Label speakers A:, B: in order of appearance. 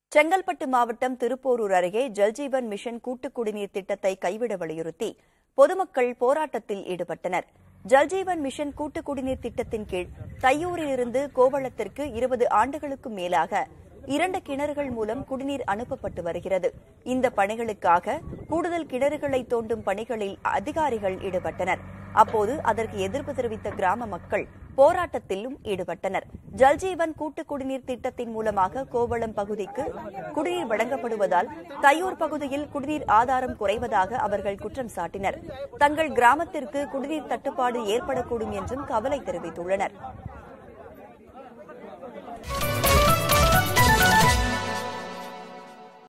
A: செங்கல்பட்டு மாவட்டம் திருப்போரூர் அருகே ஜல்ஜீவன் மிஷன் கூட்டுக் குடிநீர் திட்டத்தை கைவிட வலியுறுத்தி பொதுமக்கள் போராட்டத்தில் ஈடுபட்டனர் ஜல்ஜீவன் மிஷன் கூட்டுக் குடிநீர் திட்டத்தின் கீழ் தையூரிலிருந்து கோவளத்திற்கு இருபது ஆண்டுகளுக்கும் மேலாக இரண்டு கிணறுகள் மூலம் குடிநீர் அனுப்பப்பட்டு வருகிறது இந்த பணிகளுக்காக கூடுதல் கிணறுகளை தோண்டும் பணிகளில் அதிகாரிகள் ஈடுபட்டனர் அப்போது அதற்கு எதிர்ப்பு தெரிவித்த கிராம மக்கள் போராட்டத்திலும் ஈடுபட்டனர் ஜல்ஜீவன் கூட்டு குடிநீர் திட்டத்தின் மூலமாக கோவளம் பகுதிக்கு குடிநீர் வழங்கப்படுவதால் தையூர் பகுதியில் குடிநீர் ஆதாரம் குறைவதாக அவர்கள் குற்றம் சாட்டினர் தங்கள் கிராமத்திற்கு குடிநீர் தட்டுப்பாடு ஏற்படக்கூடும் என்றும் கவலை தெரிவித்துள்ளனர்